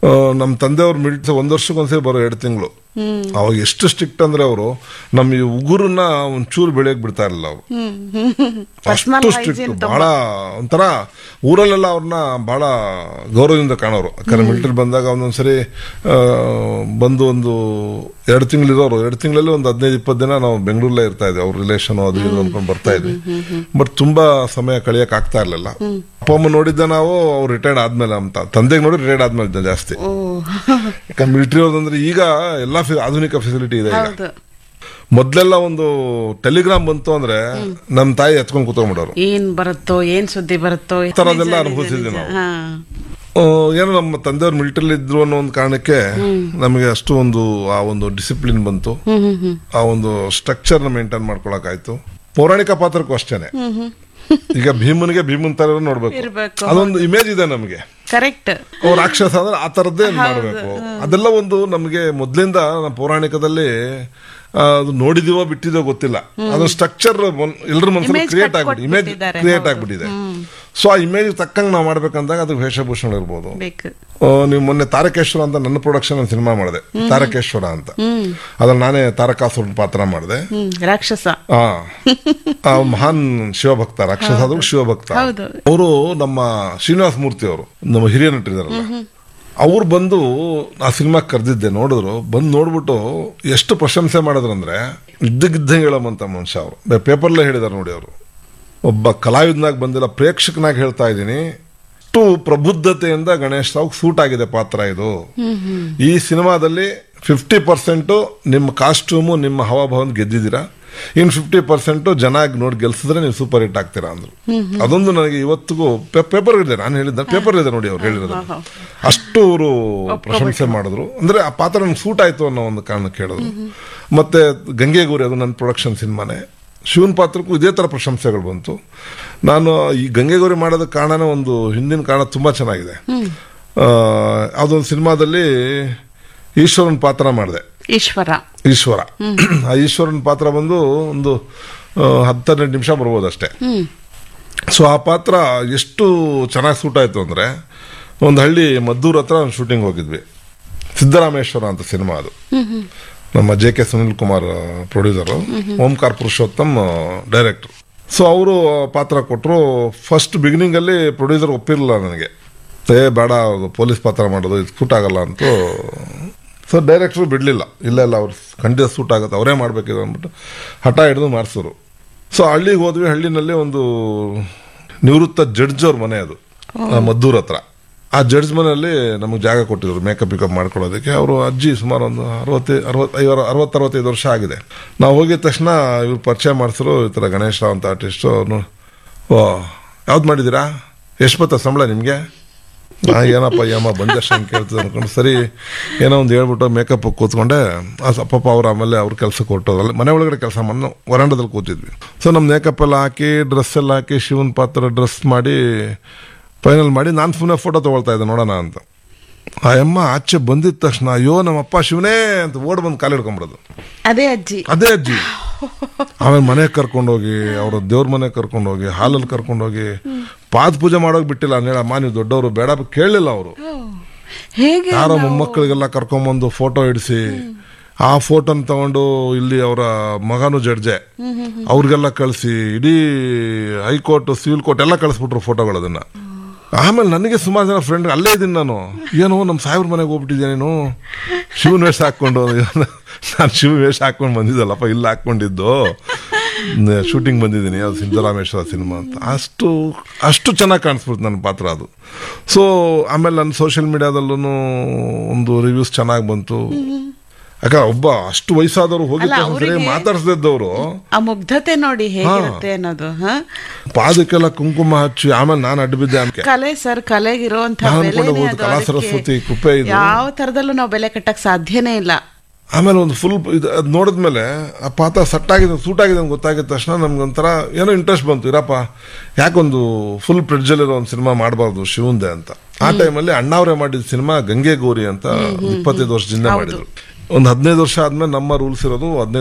ನಮ್ಮ ತಂದೆಯವ್ರ ಮಿಲ್ಟ್ ಒಂದ್ ವರ್ಷಕ್ಕೊಂದ್ಸರಿ ಬರೋ ಎರಡು ತಿಂಗಳು ಅವಾಗ ಎಷ್ಟು ಸ್ಟ್ರಿಕ್ಟ್ ಅಂದ್ರೆ ಅವರು ನಮ್ಮ ಈ ಉಗುರನ್ನ ಒಂಚೂರು ಬೆಳೆಯಕ್ ಬಿಡ್ತಾ ಇರಲಿಲ್ಲ ಅವರು ಪರ್ಸನಲ್ ಅಷ್ಟು ಸ್ಟ್ರಿಕ್ಟ್ ಹೈಜೀನ್ ಬಹಳ ಒಂಥರ ಊರಲ್ಲೆಲ್ಲ ಅವ್ರನ್ನ ಬಹಳ ಗೌರವದಿಂದ ಕಾಣೋರು ಯಾಕಂದ್ರೆ ಮಿಲಿಟರಿ ಬಂದಾಗ ಒಂದೊಂದ್ಸರಿ ಆ, ಬಂದು ಒಂದು ಎರಡು ತಿಂಗಳಿರೋರು ಎರಡು ತಿಂಗಳಲ್ಲಿ ಒಂದು ಹದಿನೈದು ಇಪ್ಪತ್ತು ದಿನ ನಾವು ಬೆಂಗಳೂರಲ್ಲೇ ಇರ್ತಾ ಇದ್ವಿ ಅವ್ರ ರಿಲೇಷನ್ ಅದು ಇದು ಅನ್ಕೊಂಡು ಬರ್ತಾ ಇದ್ವಿ ಬಟ್ ತುಂಬಾ ಸಮಯ ಕಳಿಯಕ್ ಆಗ್ತಾ ಇರ್ಲಿಲ್ಲ ಅಪ್ಪ ಅಮ್ಮ ನೋಡಿದ್ದ ನಾವು ಅವ್ರು ರಿಟೈರ್ಡ್ ಆದ್ಮೇಲೆ ಅಂತ ತಂದೆಗೆ ನೋಡಿ ರಿಟೈರ್ಡ್ ಆದ್ಮೇಲೆ ಇದ್ದ ಜಾಸ್ತಿ ಓ ಯಾಕಂದ್ರೆ ಮಿಲಿಟರಿ ಅವ್ರದಂದ್ರೆ ಈಗ ಎಲ್ಲಾ ಫೆ- ಆಧುನಿಕ ಫೆಸಿಲಿಟಿ ಇದೆ ಈಗ ಹೌದು ಮೊದ್ಲೆಲ್ಲ ಒಂದು ಟೆಲಿಗ್ರಾಮ್ ಬಂತು ಅಂದ್ರೆ ನಮ್ ತಾಯಿ ಎತ್ಕೊಂಡ್ ಕೂತ್ಕೊಂಡ್ಬಿಡೋರು ಏನ್ ಬರುತ್ತೋ ಏನ್ ಸುದ್ದಿ ಬರುತ್ತೋ ಈ ಥರದ್ದೆಲ್ಲ ಅನುಭವಿಸಿದ್ವಿ ನಾವು. ಹಾ ಆ, ಏನೋ ನಮ್ಮ ತಂದೆಯವ್ರು ಮಿಲಿಟರಿ ಇದ್ರು ಅನ್ನೋ ಒಂದು ಕಾರಣಕ್ಕೆ ನಮಗೆ ಅಷ್ಟು ಒಂದು ಆ ಒಂದು ಡಿಸಿಪ್ಲಿನ್ ಬಂತು ಹ್ಮ್ ಹ್ಮ್ ಹ್ಮ್ ಆ ಒಂದು ಸ್ಟ್ರಕ್ಚರ್ ನ ಮೇಂಟೈನ್ ಮಾಡ್ಕೊಳಕಾಯ್ತು ಪೌರಾಣಿಕ ಪಾತ್ರಕ್ಕೂ ಅಷ್ಟೇನೆ ಈಗ ಭೀಮನಿಗೆ ಭೀಮನ್ ತರ ನೋಡ್ಬೇಕು ಇರ್ಬೇಕು. ಅದೊಂದು ಇಮೇಜ್ ಇದೆ ನಮಗೆ ಕರೆಕ್ಟ್ ಅವ್ರ ರಾಕ್ಷಸ ಅಂದ್ರೆ ಆ ತರದ್ದೇ ಮಾಡ್ಬೇಕು ಅದೆಲ್ಲ ಒಂದು ನಮಗೆ ಮೊದ್ಲಿಂದ ನಮ್ಮ ಪೌರಾಣಿಕದಲ್ಲಿ ಆ, ಅದು ನೋಡಿದೀವೋ ಬಿಟ್ಟಿದೋ ಗೊತ್ತಿಲ್ಲ ಅದು ಸ್ಟ್ರಕ್ಚರ್ ಎಲ್ಲರ ಮನಸ್ಸಲ್ಲಿ Image ಕ್ರಿಯೇಟ್ ಕಟ್ ಆಗ್ಬಿಟ್ಟಿದೆ ಇಮೇಜ್ ಕೊಟ್ಬಿಟ್ಟಿದ್ದಾರೆ, ಕ್ರಿಯೇಟ್ ಹೌದು. ಆಗ್ಬಿಟ್ಟಿದೆ ಸೊ ಆ ಇಮೇಜ್ ತಕ್ಕಂಗೆ ನಾವು ಮಾಡ್ಬೇಕಂದಾಗ ಅದಕ್ಕೆ ವೇಷಭೂಷಣ ಇರ್ಬೋದು ಬೇಕು ಆ, ನೀವು ಮೊನ್ನೆ ತಾರಕೇಶ್ವರ ಅಂತ ನನ್ನ ಪ್ರೊಡಕ್ಷನ್ ಸಿನಿಮಾ ಮಾಡಿದೆ ತಾರಕೇಶ್ವರ ಅಂತ ಅದ್ರಲ್ಲಿ ನಾನೇ ತಾರಕಾಸುರನ್ ಪಾತ್ರ ಮಾಡಿದೆ ಹ್ಮ್ ರಾಕ್ಷಸ ಆ ಆ ಮಹಾನ್ ಶಿವಭಕ್ತ ರಾಕ್ಷಸ ಆದ್ರೂ ಶಿವಭಕ್ತ ಹೌದು. ಅವರು ನಮ್ಮ ಶ್ರೀನಿವಾಸ ಮೂರ್ತಿ ಅವರು ನಮ್ಮ ಹಿರಿಯ ನಟರಿದಾರಲ್ಲ ಅವ್ರು ಬಂದು ಆ ಸಿನಿಮಾ ಕರೆದಿದ್ದೆ ನೋಡಿದ್ರು ಬಂದು ನೋಡ್ಬಿಟ್ಟು ಎಷ್ಟು ಪ್ರಶಂಸೆ ಮಾಡಿದ್ರಂದ್ರೆ ಇದ್ದಕ್ಕಿದ್ದಂಗೆ ಹೇಳೋಮಂತ ಮನುಷ್ಯ ಅವರು ಪೇಪರ್ಲೇ ಹೇಳಿದಾರೆ ನೋಡಿ ಅವರು ಒಬ್ಬ ಕಲಾವಿದನಾಗಿ ಬಂದಿಲ್ಲ ಪ್ರೇಕ್ಷಕನಾಗಿ ಹೇಳ್ತಾ ಇದ್ದೀನಿ ಅಷ್ಟು ಪ್ರಬುದ್ಧತೆಯಿಂದ ಗಣೇಶ್ ರಾವ್ ಸೂಟ್ ಆಗಿದೆ ಪಾತ್ರ ಇದು ಈ ಸಿನಿಮಾದಲ್ಲಿ ಫಿಫ್ಟಿ ಪರ್ಸೆಂಟ್ ನಿಮ್ಮ ಕಾಸ್ಟ್ಯೂಮು ನಿಮ್ಮ ಹಾವಭಾವ ಗೆದ್ದಿದ್ದೀರಾ ಇನ್ ಫಿಫ್ಟಿ ಪರ್ಸೆಂಟ್ ಜನ ನೋಡಿ ಗೆಲ್ಸಿದ್ರೆ ನೀವು ಸೂಪರ್ ಹಿಟ್ ಆಗ್ತೀರಾ ಅಂದ್ರು ಅದೊಂದು ನನಗೆ ಇವತ್ತಿಗೂ ಪೇಪರ್ ಇದೆ ನಾನು ಹೇಳಿದ್ದೆ ಪೇಪರ್ ಇದೆ ನೋಡಿ ಅವ್ರು ಹೇಳಿರೋದು ಅಷ್ಟು ಅವರು ಪ್ರಶಂಸೆ ಮಾಡಿದ್ರು ಅಂದ್ರೆ ಆ ಪಾತ್ರ ನಮ್ಗೆ ಸೂಟ್ ಆಯ್ತು ಅನ್ನೋ ಒಂದು ಕಾರಣಕ್ಕೆ ಹೇಳಿದ್ರು ಮತ್ತೆ ಗಂಗೆಗೌರಿ ಅದು ನನ್ನ ಪ್ರೊಡಕ್ಷನ್ ಸಿನಿಮಾನೇ ಶಿವನ್ ಪಾತ್ರಕ್ಕೂ ಇದೇ ತರ ಪ್ರಶಂಸೆಗಳು ಬಂತು ನಾನು ಈ ಗಂಗೆಗೌರಿ ಮಾಡೋದಕ್ಕೆ ಕಾರಣನೇ ಒಂದು ಹಿಂದಿನ ಕಾರಣ ತುಂಬಾ ಚೆನ್ನಾಗಿದೆ ಆ, ಅದೊಂದು ಸಿನಿಮಾದಲ್ಲಿ ಈಶ್ವರನ್ ಪಾತ್ರ ಮಾಡಿದೆ ಈಶ್ವರ ಈಶ್ವರ ಆ ಈಶ್ವರನ್ ಪಾತ್ರ ಬಂದು ಒಂದು ಆ, ಹತ್ತೆರಡು ನಿಮಿಷ ಬರ್ಬೋದು ಅಷ್ಟೇ ಸೊ ಆ ಪಾತ್ರ ಎಷ್ಟು ಚೆನ್ನಾಗಿ ಸೂಟ್ ಆಯ್ತು ಅಂದ್ರೆ ಒಂದು ಹಳ್ಳಿ ಮದ್ದೂರ್ ಹತ್ರ ಶೂಟಿಂಗ್ ಹೋಗಿದ್ವಿ ಸಿದ್ದರಾಮೇಶ್ವರ ಅಂತ ಸಿನಿಮಾ ಅದು ನಮ್ಮ J K Sunil Kumar producer Omkar Purushottam director so ಅವರು ಪಾತ್ರ ಕೊಟ್ಟರು ಫಸ್ಟ್ ಬಿಗಿನಿಂಗ್ ಅಲ್ಲಿ ಪ್ರೊಡ್ಯೂಸರ್ ಒಪ್ಪಿರಲಿಲ್ಲ ನನಗೆ ಏ ಬೇಡ ಅದು ಪೊಲೀಸ್ ಪಾತ್ರ ಮಾಡೋದು ಇದು ಸೂಟ್ ಆಗಲ್ಲ ಅಂತೂ ಸೊ ಡೈರೆಕ್ಟ್ರು ಬಿಡಲಿಲ್ಲ ಇಲ್ಲ ಇಲ್ಲ ಅವ್ರು ಖಂಡಿತ ಸೂಟ್ ಆಗುತ್ತೆ ಅವರೇ ಮಾಡಬೇಕಿದೆ ಅಂದ್ಬಿಟ್ಟು ಹಠ ಹಿಡಿದು ಮಾಡಿಸಿದ್ರು ಸೊ ಹಳ್ಳಿಗೆ ಹೋದ್ವಿ ಹಳ್ಳಿನಲ್ಲಿ ಒಂದು ನಿವೃತ್ತ ಜಡ್ಜ್ ಅವ್ರ ಮನೆ ಅದು ಆ ಮದ್ದೂರ್ ಹತ್ರ ಆ ಜಡ್ಜ್ ಮನೆಯಲ್ಲಿ ನಮಗೆ ಜಾಗ ಕೊಟ್ಟಿದ್ರು ಮೇಕಪ್ ಪಿಕಪ್ ಮಾಡ್ಕೊಳ್ಳೋದಕ್ಕೆ ಅವರು ಅಜ್ಜಿ ಸುಮಾರು ಒಂದು ಅರವತ್ತೈ ಅರವತ್ತು ಐವರ ಅರವತ್ತು ಅರವತ್ತೈದು ವರ್ಷ ಆಗಿದೆ ನಾವು ಹೋಗಿದ ತಕ್ಷಣ ಇವ್ರು ಪರಿಚಯ ಮಾಡಿಸಿದ್ರು ಈ ಥರ ಗಣೇಶ್ ರಾವ್ ಅಂತ ಆರ್ಟಿಸ್ಟು ಅವ್ರು ಓ ಯಾವ್ದು ಮಾಡಿದ್ದೀರಾ ಎಷ್ಟು ಬತ್ತ ಸಂಬಳ ನಿಮಗೆ ನಾ ಏನಪ್ಪ ಯಮ್ಮ ಬಂದಷ್ಟು ಅಂತ ಕೇಳ್ತದೆ ಅನ್ಕೊಂಡು ಸರಿ ಏನೋ ಒಂದು ಹೇಳ್ಬಿಟ್ಟು ಮೇಕಪ್ ಕೂತ್ಕೊಂಡೆ ಆ ಸಪ್ಪಪ್ಪ ಅವ್ರು ಆಮೇಲೆ ಅವ್ರ ಕೆಲಸಕ್ಕೆ ಕೊಟ್ಟೋದ್ರಲ್ಲಿ ಮನೆ ಒಳಗಡೆ ಕೆಲಸ ಮಾಡಿ ವರಾಂಡದಲ್ಲಿ ಕೂತಿದ್ವಿ ಸೊ ನಮ್ಮ ಮೇಕಪ್ ಎಲ್ಲ ಹಾಕಿ ಡ್ರೆಸ್ ಎಲ್ಲ ಹಾಕಿ ಶಿವನ್ ಪಾತ್ರ ಡ್ರೆಸ್ ಮಾಡಿ ಫೈನಲ್ ಮಾಡಿ ನಾನು ಸುಮ್ಮನೆ ಫೋಟೋ ತಗೊಳ್ತಾ ಇದ್ದೆ ನೋಡೋಣ ಅಂತ ಆ ಅಮ್ಮ ಆಚೆ ಬಂದಿದ ತಕ್ಷಣ ಅಯ್ಯೋ ನಮ್ಮಪ್ಪ ಶಿವನೇ ಅಂತ ಓಡ್ ಬಂದು ಕಾಲು ಹಿಡ್ಕೊಂಬಿಡೋದು ಅದೇ ಅಜ್ಜಿ ಅದೇ ಅಜ್ಜಿ ಆಮೇಲೆ ಮನೆಗೆ ಕರ್ಕೊಂಡೋಗಿ ಅವ್ರ ದೇವ್ರ ಮನೆಗೆ ಕರ್ಕೊಂಡೋಗಿ ಹಾಲಲ್ಲಿ ಕರ್ಕೊಂಡೋಗಿ ಪಾದ ಪೂಜೆ ಮಾಡೋಗಿ ಬಿಟ್ಟಿಲ್ಲ ಅಮ್ಮ ನೀವು ದೊಡ್ಡವರು ಬೇಡ ಕೇಳಲಿಲ್ಲ ಅವರು ಹೇಗೆ ಯಾರೋ ಮೊಮ್ಮಕ್ಕಳಿಗೆಲ್ಲ ಕರ್ಕೊಂಬಂದು ಫೋಟೋ ಇಡಿಸಿ ಆ ಫೋಟೋನ ತಗೊಂಡು ಇಲ್ಲಿ ಅವರ ಮಗನು ಜಡ್ಜೆ ಅವ್ರಿಗೆಲ್ಲ ಕಳಿಸಿ ಇಡೀ ಹೈಕೋರ್ಟ್ ಸಿವಿಲ್ ಕೋರ್ಟ್ ಎಲ್ಲ ಕಳಿಸ್ಬಿಟ್ರು ಫೋಟೋಗಳದನ್ನ ಆಮೇಲೆ ನನಗೆ ಸುಮಾರು ಜನ ಫ್ರೆಂಡ್ ಅಲ್ಲೇ ಇದ್ದೀನಿ ನಾನು ಏನೋ ನಮ್ಮ ಸಾಹೇಬ್ರ ಮನೆಗೆ ಹೋಗ್ಬಿಟ್ಟಿದ್ದೆ ನೀನು ಶಿವನ ವೇಷ ಹಾಕ್ಕೊಂಡು ನಾನು ಶಿವ ವೇಷ ಹಾಕೊಂಡು ಬಂದಿದ್ದಲ್ಲಪ್ಪ ಇಲ್ಲ ಹಾಕೊಂಡಿದ್ದು ಶೂಟಿಂಗ್ ಬಂದಿದ್ದೀನಿ ಅದು ಸಿದ್ದರಾಮೇಶ್ವರ ಸಿನಿಮಾ ಅಂತ ಅಷ್ಟು ಅಷ್ಟು ಚೆನ್ನಾಗಿ ಕಾಣಿಸ್ಬಿಡ್ತು ನನ್ನ ಪಾತ್ರ ಅದು ಸೊ ಆಮೇಲೆ ನನ್ನ ಸೋಷಿಯಲ್ ಮೀಡಿಯಾದಲ್ಲೂ ಒಂದು ರಿವ್ಯೂಸ್ ಚೆನ್ನಾಗಿ ಬಂತು ಯಾಕಂದ್ರೆ ಒಬ್ಬ ಅಷ್ಟು ವಯಸ್ಸಾದವರು ಹೋಗಿ ಅಲ್ಲ, ಸರಿ ಅವ್ರಿಗೆ- ಮಾತಾಡ್ಸ್ದಿದ್ದವರು ಆ ಮುಗ್ಧತೆ ನೋಡಿ ಹೇಗಿರುತ್ತೆ ಅನ್ನೋದು ಹ ಪಾದಕ್ಕೆಲ್ಲ ಕುಂಕುಮ ಹಚ್ಚಿ ಆಮೇಲೆ ನಾನು ಅಡ್ಡ ಬಿದ್ದೆ ಆಮೇಲೆ ಕಲೆ ಸರ್ ಕಲೆಗಿರುವಂತ ನಾನು ಬೆಲೆನೇ ಅನ್ಕೊಂಡೆ ಅದು. ಕಲಾ ಅದಕ್ಕೆ ಸರಸ್ವತಿ ಕೃಪೆ ಇದು. ಯಾವ ತರದಲ್ಲೂ ನಾವು ಬೆಲೆ ಕಟ್ಟಕ್ ಸಾಧ್ಯನೇ ಇಲ್ಲ ಆಮೇಲೆ ಒಂದು ಫುಲ್ ಇದು ಅದು ನೋಡಿದ್ಮೇಲೆ ಆ ಪಾತ್ರ ಸಟ್ ಆಗಿದೆ ಸೂಟ್ ಆಗಿದೆ ಅಂತ ಗೊತ್ತಾಗಿದ ತಕ್ಷಣ ನಮ್ಗೆ ಒಂಥರ ಏನೋ ಇಂಟ್ರೆಸ್ಟ್ ಬಂತು ಇರಪ್ಪ ಯಾಕೊಂದು ಫುಲ್ ಪ್ರಿಡ್ಜಲ್ಲಿರೋ ಒಂದು ಸಿನಿಮಾ ಮಾಡಬಾರ್ದು ಶಿವಂದೆ ಅಂತ ಆ ಟೈಮಲ್ಲಿ ಅಣ್ಣಾವ್ರೆ ಮಾಡಿದ ಸಿನಿಮಾ ಗಂಗೆ ಗೌರಿ ಅಂತ ಇಪ್ಪತ್ತೈದು ವರ್ಷದಿಂದ ಮಾಡಿದ್ರು ಒಂದು ಹದಿನೈದು ವರ್ಷ ಆದ್ಮೇಲೆ ನಮ್ಮ ರೂಲ್ಸ್ ಇರೋದು ಹದಿನೈದು